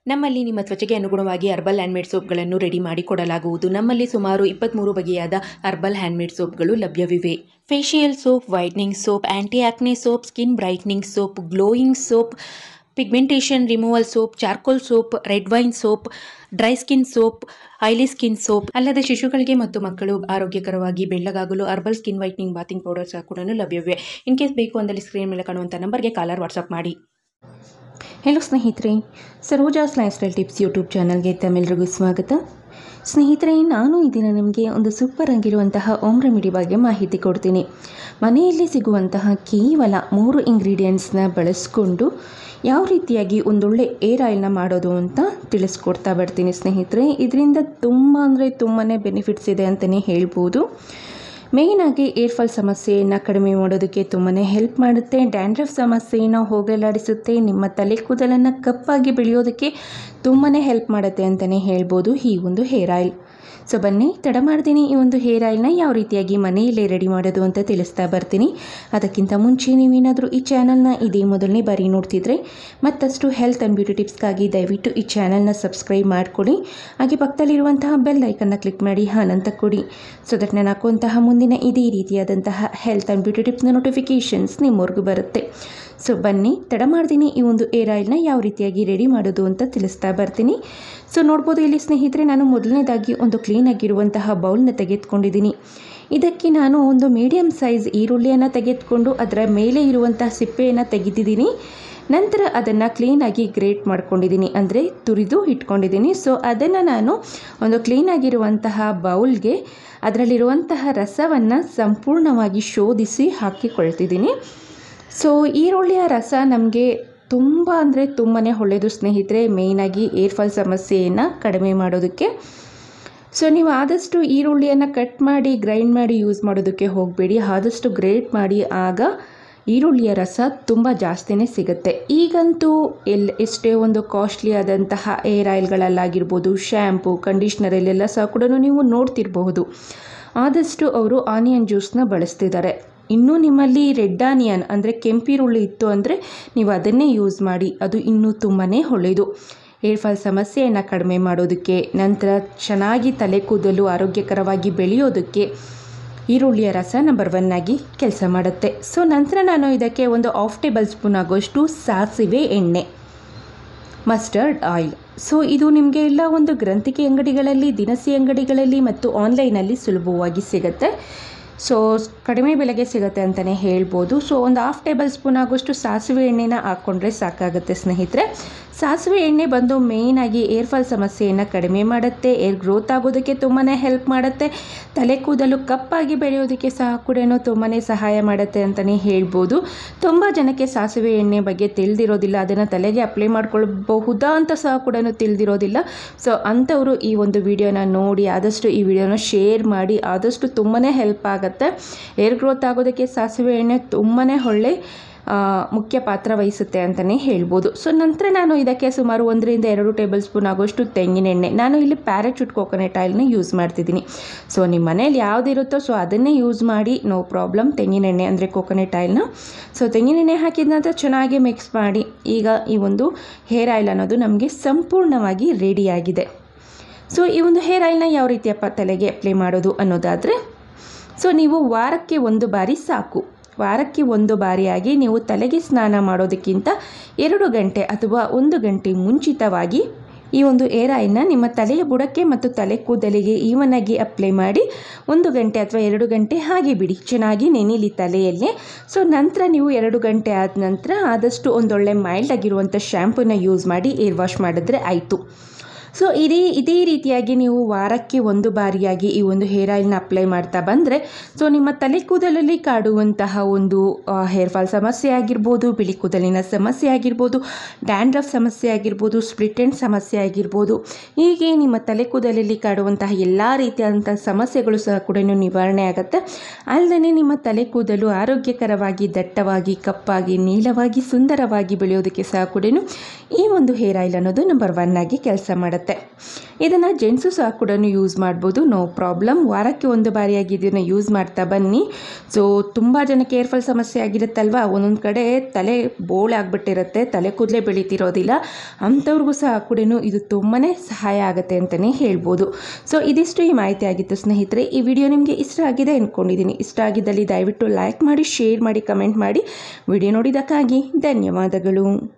ನಮ್ಮಲ್ಲಿ ನಿಮ್ಮ ತ್ವಚೆಗೆ ಅನುಗುಣವಾಗಿ ಹರ್ಬಲ್ ಹ್ಯಾಂಡ್ಮೇಡ್ ಸೋಪ್ಗಳನ್ನು ರೆಡಿ ಮಾಡಿ ಕೊಡಲಾಗುವುದು ನಮ್ಮಲ್ಲಿ ಸುಮಾರು ಇಪ್ಪತ್ತ್ಮೂರು ಬಗೆಯಾದ ಹರ್ಬಲ್ ಹ್ಯಾಂಡ್ಮೇಡ್ ಸೋಪ್ಗಳು ಲಭ್ಯವಿವೆ facial soap whitening soap anti acne soap skin brightening soap glowing soap pigmentation removal soap charcoal soap red wine soap dry skin soap oily skin soap ಅಲ್ಲದೆ ಶಿಶುಗಳಿಗೆ ಮತ್ತು ಮಕ್ಕಳು ಆರೋಗ್ಯಕರವಾಗಿ ಬೆಳ್ಳಗಾಗಲು herbal skin whitening bathing powder ಸಹ ಕೂಡ ಲಭ್ಯವಿವೆ in case ಬೇಕು ಅಂದಲ್ಲಿ ಸ್ಕ್ರೀನ್ ಮೇಲೆ ಕಾಣುವಂಥ ನಂಬರ್ಗೆ ಕಾಲರ್ ವಾಟ್ಸಪ್ ಮಾಡಿ ಹೆಲೋ ಸ್ನೇಹಿತರೆ Saroja's lifestyle tips YouTube ಚಾನಲ್ಗೆ ತಮ್ಮೆಲ್ಲರಿಗೂ ಸ್ವಾಗತ ಸ್ನೇಹಿತರೆ ನಾನು ಈ ದಿನ ನಿಮಗೆ ಒಂದು ಸೂಪರ್ ಆಗಿರುವಂತಹ ಓಮ್ ರೆಮಿಡಿ ಬಗ್ಗೆ ಮಾಹಿತಿ ಕೊಡ್ತೀನಿ ಮನೆಯಲ್ಲಿ ಸಿಗುವಂತಹ ಕೇವಲ ಮೂರು ಇಂಗ್ರೀಡಿಯೆಂಟ್ಸ್ನ ಬಳಸ್ಕೊಂಡು ಯಾವ ರೀತಿಯಾಗಿ ಒಂದೊಳ್ಳೆ ಏರ್ ಆಯಿಲ್ನ ಮಾಡೋದು ಅಂತ ತಿಳಿಸ್ಕೊಡ್ತಾ ಬರ್ತೀನಿ ಸ್ನೇಹಿತರೆ ಇದರಿಂದ ತುಂಬ ಅಂದರೆ ತುಂಬಾ ಬೆನಿಫಿಟ್ಸ್ ಇದೆ ಅಂತಲೇ ಹೇಳ್ಬೋದು ಮೇಯ್ನಾಗಿ ಏರ್ ಫಾಲ್ ಸಮಸ್ಯೆಯನ್ನು ಕಡಿಮೆ ಮಾಡೋದಕ್ಕೆ ತುಂಬಾ ಹೆಲ್ಪ್ ಮಾಡುತ್ತೆ ಡ್ಯಾಂಡ್ರಫ್ ಸಮಸ್ಯೆಯನ್ನು ಹೋಗಲಾಡಿಸುತ್ತೆ ನಿಮ್ಮ ತಲೆ ಕೂದಲನ್ನು ಕಪ್ಪಾಗಿ ಬೆಳೆಯೋದಕ್ಕೆ ತುಂಬಾ ಹೆಲ್ಪ್ ಮಾಡುತ್ತೆ ಅಂತಲೇ ಹೇಳ್ಬೋದು ಈ ಒಂದು ಹೇರ್ ಆಯಿಲ್ ಸೊ ಬನ್ನಿ ತಡ ಮಾಡ್ತೀನಿ ಈ ಒಂದು ಹೇರ್ ಆಯಿಲ್ನ ಯಾವ ರೀತಿಯಾಗಿ ಮನೆಯಲ್ಲೇ ರೆಡಿ ಮಾಡೋದು ಅಂತ ತಿಳಿಸ್ತಾ ಬರ್ತೀನಿ ಅದಕ್ಕಿಂತ ಮುಂಚೆ ನೀವೇನಾದರೂ ಈ ಚಾನಲ್ನ ಇದೇ ಮೊದಲನೇ ಬಾರಿ ನೋಡ್ತಿದ್ರೆ ಮತ್ತಷ್ಟು ಹೆಲ್ತ್ ಆ್ಯಂಡ್ ಬ್ಯೂಟಿ ಟಿಪ್ಸ್ಗಾಗಿ ದಯವಿಟ್ಟು ಈ ಚಾನಲ್ನ ಸಬ್ಸ್ಕ್ರೈಬ್ ಮಾಡ್ಕೊಳ್ಳಿ ಹಾಗೆ ಪಕ್ಕದಲ್ಲಿರುವಂತಹ ಬೆಲ್ ಐಕನ್ನ ಕ್ಲಿಕ್ ಮಾಡಿ ಹಾನಂತ ಕೊಡಿ ಸೊ ದಟ್ ನಾನು ಹಾಕುವಂತಹ ಮುಂದಿನ ಇದೇ ರೀತಿಯಾದಂತಹ ಹೆಲ್ತ್ ಆ್ಯಂಡ್ ಬ್ಯೂಟಿ ಟಿಪ್ಸ್ನ ನೋಟಿಫಿಕೇಷನ್ಸ್ ನಿಮ್ಮವರೆಗೂ ಬರುತ್ತೆ ಸೊ ಬನ್ನಿ ತಡ ಮಾಡ್ತೀನಿ ಈ ಒಂದು ಏರ್ ಆಯಿಲ್ನ ಯಾವ ರೀತಿಯಾಗಿ ರೆಡಿ ಮಾಡೋದು ಅಂತ ತಿಳಿಸ್ತಾ ಬರ್ತೀನಿ ಸೊ ನೋಡ್ಬೋದು ಇಲ್ಲಿ ಸ್ನೇಹಿತರೆ ನಾನು ಮೊದಲನೇದಾಗಿ ಒಂದು ಕ್ಲೀನ್ ಆಗಿರುವಂತಹ ಬೌಲ್ನ ತೆಗೆದುಕೊಂಡಿದ್ದೀನಿ ಇದಕ್ಕೆ ನಾನು ಒಂದು ಮೀಡಿಯಮ್ ಸೈಜ್ ಈರುಳ್ಳಿಯನ್ನು ತೆಗೆದುಕೊಂಡು ಅದರ ಮೇಲೆ ಇರುವಂತಹ ಸಿಪ್ಪೆಯನ್ನು ತೆಗೆದಿದ್ದೀನಿ ನಂತರ ಅದನ್ನು ಕ್ಲೀನಾಗಿ ಗ್ರೇಟ್ ಮಾಡ್ಕೊಂಡಿದ್ದೀನಿ ಅಂದರೆ ತುರಿದು ಇಟ್ಕೊಂಡಿದ್ದೀನಿ ಸೊ ಅದನ್ನು ನಾನು ಒಂದು ಕ್ಲೀನಾಗಿರುವಂತಹ ಬೌಲ್ಗೆ ಅದರಲ್ಲಿರುವಂತಹ ರಸವನ್ನು ಸಂಪೂರ್ಣವಾಗಿ ಶೋಧಿಸಿ ಹಾಕಿಕೊಳ್ತಿದ್ದೀನಿ ಸೊ ಈರುಳ್ಳಿಯ ರಸ ನಮಗೆ ತುಂಬ ಅಂದರೆ ತುಂಬಾ ಒಳ್ಳೆಯದು ಸ್ನೇಹಿತರೆ ಮೇಯ್ನಾಗಿ ಏರ್ ಫಾಲ್ ಸಮಸ್ಯೆಯನ್ನು ಕಡಿಮೆ ಮಾಡೋದಕ್ಕೆ ಸೊ ನೀವು ಆದಷ್ಟು ಈರುಳ್ಳಿಯನ್ನು ಕಟ್ ಮಾಡಿ ಗ್ರೈಂಡ್ ಮಾಡಿ ಯೂಸ್ ಮಾಡೋದಕ್ಕೆ ಹೋಗಬೇಡಿ ಆದಷ್ಟು ಗ್ರೇಟ್ ಮಾಡಿ ಆಗ ಈರುಳ್ಳಿಯ ರಸ ತುಂಬ ಜಾಸ್ತಿನೇ ಸಿಗುತ್ತೆ ಈಗಂತೂ ಎಲ್ ಎಷ್ಟೇ ಒಂದು ಕಾಸ್ಟ್ಲಿ ಆದಂತಹ ಏರ್ ಆಯಿಲ್ಗಳಲ್ಲಾಗಿರ್ಬೋದು ಶ್ಯಾಂಪು ಕಂಡೀಷ್ನರಲ್ಲೆಲ್ಲ ಸಹ ಕೂಡ ನೀವು ನೋಡ್ತಿರಬಹುದು ಆದಷ್ಟು ಅವರು ಆನಿಯನ್ ಜ್ಯೂಸನ್ನ ಬಳಸ್ತಿದ್ದಾರೆ ಇನ್ನೂ ನಿಮ್ಮಲ್ಲಿ ರೆಡ್ ಆನಿಯನ್ ಅಂದರೆ ಕೆಂಪಿರುಳ್ಳಿ ಇತ್ತು ಅಂದರೆ ನೀವು ಅದನ್ನೇ ಯೂಸ್ ಮಾಡಿ ಅದು ಇನ್ನೂ ತುಂಬಾ ಒಳ್ಳೆಯದು ಏರ್ ಫಾಲ್ ಸಮಸ್ಯೆಯನ್ನು ಕಡಿಮೆ ಮಾಡೋದಕ್ಕೆ ನಂತರ ಚೆನ್ನಾಗಿ ತಲೆ ಕೂದಲು ಆರೋಗ್ಯಕರವಾಗಿ ಬೆಳೆಯೋದಕ್ಕೆ ಈರುಳ್ಳಿಯ ರಸ ನಂಬರ್ ಒನ್ ಆಗಿ ಕೆಲಸ ಮಾಡುತ್ತೆ ಸೊ ನಂತರ ನಾನು ಇದಕ್ಕೆ ಒಂದು ಹಾಫ್ ಟೇಬಲ್ ಸ್ಪೂನ್ ಆಗೋಷ್ಟು ಸಾಸಿವೆ ಎಣ್ಣೆ ಮಸ್ಟರ್ಡ್ ಆಯಿಲ್ ಸೊ ಇದು ನಿಮಗೆ ಎಲ್ಲ ಒಂದು ಗ್ರಂಥಿಕೆ ಅಂಗಡಿಗಳಲ್ಲಿ ದಿನಸಿ ಅಂಗಡಿಗಳಲ್ಲಿ ಮತ್ತು ಆನ್ಲೈನಲ್ಲಿ ಸುಲಭವಾಗಿ ಸಿಗುತ್ತೆ ಸೊ ಕಡಿಮೆ ಬೆಲೆಗೆ ಸಿಗುತ್ತೆ ಅಂತಲೇ ಹೇಳ್ಬೋದು ಸೊ ಒಂದು ಹಾಫ್ ಟೇಬಲ್ ಸ್ಪೂನ್ ಆಗೋಷ್ಟು ಸಾಸಿವೆ ಎಣ್ಣೆನ ಹಾಕ್ಕೊಂಡ್ರೆ ಸಾಕಾಗುತ್ತೆ ಸ್ನೇಹಿತರೆ ಸಾಸಿವೆ ಎಣ್ಣೆ ಬಂದು ಮೇಯ್ನಾಗಿ ಏರ್ ಫಾಲ್ ಸಮಸ್ಯೆಯನ್ನು ಕಡಿಮೆ ಮಾಡುತ್ತೆ ಏರ್ ಗ್ರೋತ್ ಆಗೋದಕ್ಕೆ ತುಂಬಾ ಹೆಲ್ಪ್ ಮಾಡುತ್ತೆ ತಲೆ ಕೂದಲು ಕಪ್ಪಾಗಿ ಬೆಳೆಯೋದಕ್ಕೆ ಸಹ ಕೂಡ ತುಂಬಾ ಸಹಾಯ ಮಾಡುತ್ತೆ ಅಂತಲೇ ಹೇಳ್ಬೋದು ತುಂಬ ಜನಕ್ಕೆ ಸಾಸಿವೆ ಎಣ್ಣೆ ಬಗ್ಗೆ ತಿಳಿದಿರೋದಿಲ್ಲ ಅದನ್ನು ತಲೆಗೆ ಅಪ್ಲೈ ಮಾಡ್ಕೊಳ್ಬಹುದಾ ಅಂತ ಸಹ ಕೂಡ ತಿಳಿದಿರೋದಿಲ್ಲ ಸೊ ಅಂಥವರು ಈ ಒಂದು ವಿಡಿಯೋನ ನೋಡಿ ಆದಷ್ಟು ಈ ವಿಡಿಯೋನ ಶೇರ್ ಮಾಡಿ ಆದಷ್ಟು ತುಂಬಾ ಹೆಲ್ಪ್ ಆಗುತ್ತೆ ಏರ್ ಗ್ರೋತ್ ಆಗೋದಕ್ಕೆ ಸಾಸಿವೆ ಎಣ್ಣೆ ತುಂಬಾ ಒಳ್ಳೆ ಮುಖ್ಯ ಪಾತ್ರ ವಹಿಸುತ್ತೆ ಅಂತಲೇ ಹೇಳ್ಬೋದು ಸೊ ನಂತರ ನಾನು ಇದಕ್ಕೆ ಸುಮಾರು ಒಂದರಿಂದ ಎರಡು ಟೇಬಲ್ ಸ್ಪೂನ್ ಆಗೋಷ್ಟು ತೆಂಗಿನೆಣ್ಣೆ ನಾನು ಇಲ್ಲಿ ಪ್ಯಾರಾಚೂಟ್ ಕೋಕೋನಟ್ ಆಯಿಲ್ನ ಯೂಸ್ ಮಾಡ್ತಿದ್ದೀನಿ ಸೊ ನಿಮ್ಮ ಮನೇಲಿ ಯಾವುದಿರುತ್ತೋ ಸೊ ಅದನ್ನೇ ಯೂಸ್ ಮಾಡಿ ನೋ ಪ್ರಾಬ್ಲಮ್ ತೆಂಗಿನೆಣ್ಣೆ ಅಂದರೆ ಕೋಕೋನಟ್ ಆಯಿಲ್ನ ಸೊ ತೆಂಗಿನೆಣ್ಣೆ ಹಾಕಿದ ನಂತರ ಚೆನ್ನಾಗಿ ಮಿಕ್ಸ್ ಮಾಡಿ ಈಗ ಈ ಒಂದು ಹೇರ್ ಆಯಿಲ್ ಅನ್ನೋದು ನಮಗೆ ಸಂಪೂರ್ಣವಾಗಿ ರೆಡಿಯಾಗಿದೆ ಸೊ ಈ ಒಂದು ಹೇರ್ ಆಯಿಲ್ನ ಯಾವ ರೀತಿಯಪ್ಪ ತಲೆಗೆ ಅಪ್ಲೈ ಮಾಡೋದು ಅನ್ನೋದಾದರೆ ಸೊ ನೀವು ವಾರಕ್ಕೆ ಒಂದು ಬಾರಿ ಸಾಕು ವಾರಕ್ಕೆ ಒಂದು ಬಾರಿಯಾಗಿ ನೀವು ತಲೆಗೆ ಸ್ನಾನ ಮಾಡೋದಕ್ಕಿಂತ ಎರಡು ಗಂಟೆ ಅಥವಾ ಒಂದು ಗಂಟೆ ಮುಂಚಿತವಾಗಿ ಈ ಒಂದು ಏರ್ ಆಯಿಲ್ನ ನಿಮ್ಮ ತಲೆಯ ಬುಡಕ್ಕೆ ಮತ್ತು ತಲೆ ಕೂದಲಿಗೆ ಈವನಾಗಿ ಅಪ್ಲೈ ಮಾಡಿ ಒಂದು ಗಂಟೆ ಅಥವಾ ಎರಡು ಗಂಟೆ ಹಾಗೆ ಬಿಡಿ ಚೆನ್ನಾಗಿ ನೆನೆಲಿ ತಲೆಯಲ್ಲೇ ಸೊ ನಂತರ ನೀವು ಎರಡು ಗಂಟೆ ಆದ ನಂತರ ಆದಷ್ಟು ಒಂದೊಳ್ಳೆ ಮೈಲ್ಡ್ ಆಗಿರುವಂಥ ಶ್ಯಾಂಪೂನ ಯೂಸ್ ಮಾಡಿ ಏರ್ ವಾಶ್ ಮಾಡಿದ್ರೆ ಆಯಿತು ಸೊ ಇದೇ ಇದೇ ರೀತಿಯಾಗಿ ನೀವು ವಾರಕ್ಕೆ ಒಂದು ಬಾರಿಯಾಗಿ ಈ ಒಂದು ಹೇರ್ ಆಯಿಲ್ನ ಅಪ್ಲೈ ಮಾಡ್ತಾ ಬಂದರೆ ಸೊ ನಿಮ್ಮ ತಲೆ ಕೂದಲಲ್ಲಿ ಕಾಡುವಂತಹ ಒಂದು ಹೇರ್ ಫಾಲ್ ಸಮಸ್ಯೆ ಆಗಿರ್ಬೋದು ಬಿಳಿ ಕೂದಲಿನ ಸಮಸ್ಯೆ ಆಗಿರ್ಬೋದು ಡ್ಯಾಂಡ್ರಫ್ ಸಮಸ್ಯೆ ಆಗಿರ್ಬೋದು ಸ್ಪ್ಲಿಟ್ ಎಂಡ್ ಸಮಸ್ಯೆ ಆಗಿರ್ಬೋದು ಹೀಗೆ ನಿಮ್ಮ ತಲೆ ಕೂದಲಲ್ಲಿ ಕಾಡುವಂತಹ ಎಲ್ಲ ರೀತಿಯಾದಂಥ ಸಮಸ್ಯೆಗಳು ಸಹ ಕೂಡ ನಿವಾರಣೆ ಆಗುತ್ತೆ ಅಲ್ಲದೆ ನಿಮ್ಮ ತಲೆ ಕೂದಲು ಆರೋಗ್ಯಕರವಾಗಿ ದಟ್ಟವಾಗಿ ಕಪ್ಪಾಗಿ ನೀಳವಾಗಿ ಸುಂದರವಾಗಿ ಬೆಳೆಯೋದಕ್ಕೆ ಸಹ ಕೂಡ ಈ ಒಂದು ಹೇರ್ ಆಯಿಲ್ ಅನ್ನೋದು ನಂಬರ್ ಒನ್ ಆಗಿ ಕೆಲಸ ಮಾಡುತ್ತೆ ಇದನ್ನು ಜೆಂಟ್ಸು ಸಹ ಕೂಡ ಯೂಸ್ ಮಾಡ್ಬೋದು ನೋ ಪ್ರಾಬ್ಲಮ್ ವಾರಕ್ಕೆ ಒಂದು ಬಾರಿಯಾಗಿ ಇದನ್ನು ಯೂಸ್ ಮಾಡ್ತಾ ಬನ್ನಿ ಸೊ ತುಂಬ ಜನಕ್ಕೆ ಏರ್ಫಾಲ್ ಸಮಸ್ಯೆ ಆಗಿರುತ್ತಲ್ವಾ ಒಂದೊಂದು ಕಡೆ ತಲೆ ಬೋಳೆ ಆಗ್ಬಿಟ್ಟಿರುತ್ತೆ ತಲೆ ಕೂದಲೇ ಬೆಳೀತಿರೋದಿಲ್ಲ ಅಂಥವ್ರಿಗೂ ಸಹ ಕೂಡ ಇದು ತುಂಬಾ ಸಹಾಯ ಆಗುತ್ತೆ ಅಂತಲೇ ಹೇಳ್ಬೋದು ಸೊ ಇದಿಷ್ಟು ಈ ಮಾಹಿತಿ ಆಗಿತ್ತು ಸ್ನೇಹಿತರೆ ಈ ವಿಡಿಯೋ ನಿಮಗೆ ಇಷ್ಟ ಆಗಿದೆ ಅಂದ್ಕೊಂಡಿದ್ದೀನಿ ಇಷ್ಟ ಆಗಿದ್ದಲ್ಲಿ ದಯವಿಟ್ಟು ಲೈಕ್ ಮಾಡಿ ಶೇರ್ ಮಾಡಿ ಕಮೆಂಟ್ ಮಾಡಿ ವಿಡಿಯೋ ನೋಡಿದ್ದಕ್ಕಾಗಿ ಧನ್ಯವಾದಗಳು